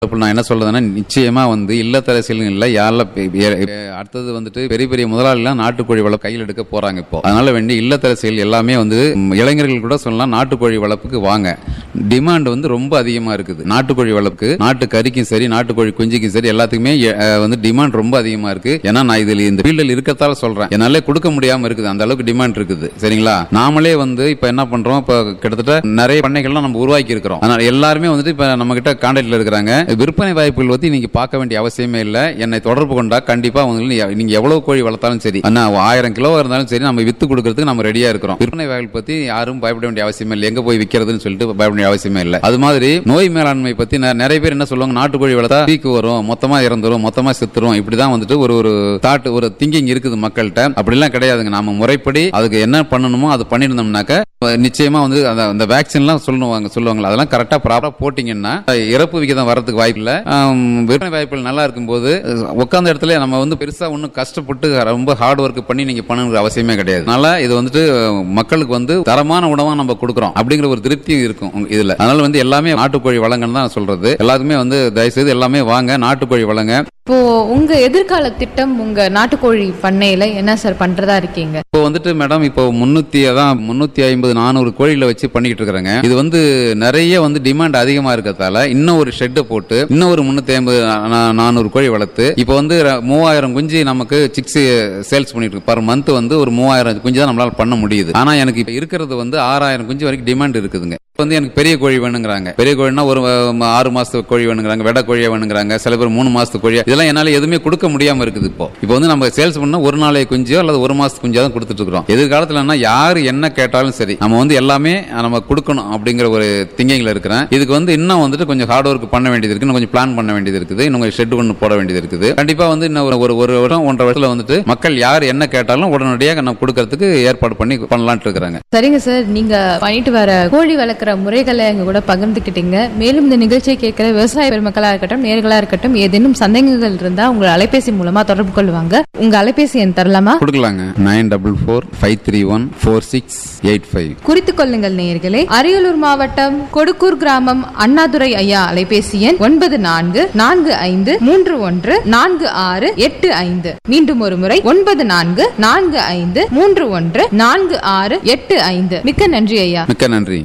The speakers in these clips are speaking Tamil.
இப்போ நான் என்ன சொல்றதுன்னா நிச்சயமா வந்து இல்லத்தரசியலும் இல்லை யாரில் அடுத்தது வந்துட்டு பெரிய பெரிய முதலாளிலாம் நாட்டுக்கோழி வளர்ப்பு கையில் எடுக்க போறாங்க இப்போ அதனால வேண்டி இல்லத்தரசியல் எல்லாமே வந்து ம், இளைஞர்கள் கூட சொல்லலாம் நாட்டுக்கோழி வளர்ப்புக்கு வாங்க டிமாண்ட் வந்து ரொம்ப அதிகமா இருக்குது நாட்டுக்கோழி வளர்ப்புக்கு நாட்டு கறிக்கும் சரி நாட்டுக்கோழி குஞ்சுக்கும் சரி எல்லாத்துக்குமே எ, அஹ், வந்து டிமாண்ட் ரொம்ப அதிகமா இருக்கு ஏன்னா நான் இதில் இந்த ஃபீல்டில் இருக்கத்தால சொல்றேன் என்னால கொடுக்க முடியாம இருக்குது அந்த அளவுக்கு டிமாண்ட் இருக்குது சரிங்களா நாமளே வந்து இப்ப என்ன பண்றோம் இப்ப கிட்டத்தட்ட நிறைய பண்ணைகள்லாம் நம்ம உருவாக்கி இருக்கிறோம் அதனால எல்லாருமே வந்துட்டு இப்ப நம்ம கிட்ட கான்டாக்ட்ல இருக்கிறாங்க விற்பனை வாய்ப்புகள் பத்தி நீங்க பார்க்க வேண்டிய அவசியமே இல்ல என்னை தொடர்பு கொண்டா கண்டிப்பா வந்து நீ- நீங்க எவ்வளவு கோழி வளர்த்தாலும் சரி அண்ணா ஆயிரம் கிலோ இருந்தாலும் சரி நம்ம வித்து கொடுக்கறதுக்கு நம்ம ரெடியா இருக்கிறோம் விற்பனை வாய்ப்பு பத்தி யாரும் பயப்பட வேண்டிய அவசியமே இல்லை எங்க போய் விக்கிறதுன்னு சொல்லிட்டு பயப்பட வேண்டிய அவசியமே இல்லை அது மாதிரி நோய் மேலாண்மை பத்தி நெ- நிறைய பேர் என்ன சொல்லுவாங்க நாட்டுக்கோழி வளர்த்தா பீக்கு வரும் மொத்தமா இறந்துரும் மொத்தமா செத்துரும் இப்படிதான் வந்துட்டு ஒரு ஒரு தாட் ஒரு திங்கிங் இருக்குது மக்கள்கிட்ட அப்படிலாம் கிடையாதுங்க நாம முறைப்படி அதுக்கு என்ன பண்ணணுமோ அது பண்ணியிருந்தோம்னாக்க அஹ், நிச்சயமா வந்து அந்த அந்த வேக்சின்லாம் சொல்லுவாங்க சொல்லுவாங்க அதெல்லாம் கரெக்டா ப்ராப்பரா போட்டீங்கன்னா அஹ், இறப்பு விகிதம் வரதுக்கு வாய்ப்பு இல்லை ஆம், விற்பனை வாய்ப்புகள் நல்லா இருக்கும்போது அஹ், உட்கார்ந்த இடத்துல நம்ம வந்து பெருசா ஒன்றும் கஷ்டப்பட்டு ரொம்ப ஹார்ட் ஒர்க் பண்ணி நீங்க பண்ணணுங்கிற அவசியமே கிடையாது அதனால இது வந்துட்டு அஹ், மக்களுக்கு வந்து தரமான உணவா நம்ம கொடுக்குறோம் அப்படிங்கிற ஒரு திருப்தியும் இருக்கும் உங்க இதுல அதனால வந்து எல்லாமே நாட்டுக்கோழி வளங்கன்னு தான் நான் சொல்றது எல்லாத்துக்குமே வந்து தயவுசெய்து எல்லாமே வாங்க நாட்டுக்கோழி வளங்க இப்போ உங்க எதிர்கால திட்டம் உங்க நாட்டுக்கோழி பண்ணையில என்ன சார் பண்றதா இருக்கீங்க இப்போ வந்துட்டு மேடம் இப்போ முன்னூத்தி அதான் முன்னூத்தி ஐம்பது நானூறு கோழிகளை வச்சு பண்ணிக்கிட்டு இருக்கிறாங்க இது வந்து நிறைய வந்து டிமாண்ட் அதிகமா இருக்கிறதால இன்னும் ஒரு ஷெட்டை போட்டு இன்னும் ஒரு முன்னூத்தி ஐம்பது நானூறு கோழி வளர்த்து இப்போ வந்து ர- மூவாயிரம் குஞ்சு நமக்கு சிக்ஸ் சேல்ஸ் பண்ணிட்டு இருக்கு பர் மந்த் வந்து ஒரு மூவாயிரம் குஞ்சு தான் நம்மளால பண்ண முடியுது ஆனா எனக்கு இப்போ இருக்கிறது வந்து ஆறாயிரம் குஞ்சு வரைக்கும் டிமாண்ட் இருக்குதுங்க இப்போ வந்து எனக்கு பெரிய கோழி வேணுங்கிறாங்க பெரிய கோழினா ஒரு அஹ், ஆறு மாசத்து கோழி வேணுங்கிறாங்க வெடை கோழியா வேணுங்கிறாங்க சில பேர் மூணு மாசத்து கோழியா இதெல்லாம் என்னால எதுவுமே கொடுக்க முடியாம இருக்குது இப்போ இப்போ வந்து நம்ம சேல்ஸ் பண்ணா ஒரு நாளைக்கு குஞ்சோ அல்லது ஒரு மாசத்து குஞ்சோ தான் கொடுத்துட்டு இருக்கிறோம் எதிர்காலத்துல என்ன யாரு என்ன கேட்டாலும் சரி நம்ம வந்து எல்லாமே நம்ம கொடுக்கணும் அப்படிங்கிற ஒரு திங்கிங்ல இருக்கிறேன் இதுக்கு வந்து இன்னும் வந்துட்டு கொஞ்சம் ஹார்ட் ஒர்க் பண்ண வேண்டியது இருக்கு இன்னும் கொஞ்சம் பிளான் பண்ண வேண்டியது இருக்குது இன்னும் கொஞ்சம் ஷெட் ஒன்று போட வேண்டியது இருக்குது கண்டிப்பா வந்து இன்னும் ஒரு- ஒரு ஒரு வருடம் ஒன்றரை வருஷத்துல வந்துட்டு மக்கள் யார் என்ன கேட்டாலும் உடனடியாக நம்ம கொடுக்கறதுக்கு ஏற்பாடு பண்ணி பண்ணலாம்னு இருக்கிறாங்க சரிங்க சார் நீங்க பண்ணிட்டு வர கோழி வளர்க்குற முறைகளை எங்க கூட பகிர்ந்துக்கிட்டீங்க மேலும் இந்த நிகழ்ச்சியை கேட்கிற விவசாய பெருமக்களா இருக்கட்டும் நேர்களா இருக்கட்டும் ஏதேனும் சந்தேகங்கள் இருந்தா உங்க அலைபேசி மூலமா தொடர்பு கொள்வாங்க உங்க அலைபேசி எண் தரலாமா கொடுக்கலாங்க nine double four five three one four six eight five குறித்துக் கொள்ளுங்கள் நேயர்களே அரியலூர் மாவட்டம் கொடுக்கூர் கிராமம் அண்ணாதுரை ஐயா அலைபேசி எண் ஒன்பது நான்கு நான்கு ஐந்து மூன்று ஒன்று நான்கு ஆறு எட்டு ஐந்து மீண்டும் ஒரு முறை ஒன்பது நான்கு நான்கு ஐந்து மூன்று ஒன்று நான்கு ஆறு எட்டு ஐந்து மிக்க நன்றி ஐயா மிக்க நன்றி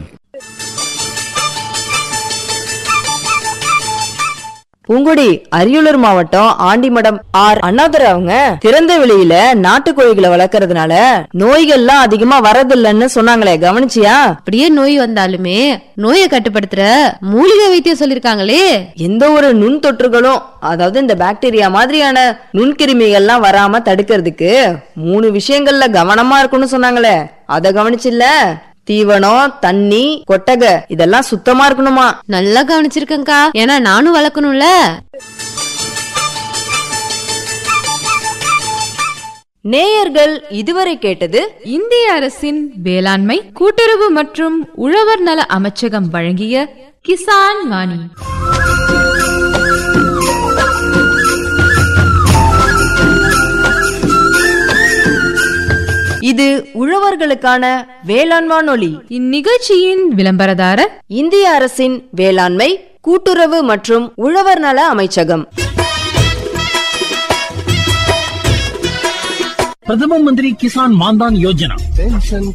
பூங்குடி அரியலூர் மாவட்டம் ஆண்டிமடம் ஆர் அண்ணாதுரை அவங்க திறந்த வெளியில நாட்டுக்கோழிகளை வளர்க்கறதுனால நோய்கள்லாம் அதிகமா வரதில்லைன்னு சொன்னாங்களே கவனிச்சியா அப்படியே நோய் வந்தாலுமே நோயை கட்டுப்படுத்துற மூலிகை வைத்தியம் சொல்லிருக்காங்களே எந்த ஒரு நுண் தொற்றுகளும் அதாவது இந்த பாக்டீரியா மாதிரியான நுண்கிருமிகள்லாம் வராம தடுக்கிறதுக்கு மூணு விஷயங்கள்ல கவனமா இருக்கணும்னு சொன்னாங்களே அத கவனிச்சில்ல தீவனம் தண்ணி கொட்டகை இதெல்லாம் சுத்தமா இருக்கணுமா நல்லா கவனிச்சிருக்கேன்க்கா ஏன்னா நானும் வளர்க்கணும்ல நேயர்கள் இதுவரை கேட்டது இந்திய அரசின் வேளாண்மை கூட்டுறவு மற்றும் உழவர் நல அமைச்சகம் வழங்கிய கிசான் வாணி இது உழவர்களுக்கான வேளாண் வானொலி இந்நிகழ்ச்சியின் விளம்பரதாரர் இந்திய அரசின் வேளாண்மை கூட்டுறவு மற்றும் உழவர் நல அமைச்சகம் பிரதம மந்திரி கிசான் மான்தான் யோஜனா पेंशन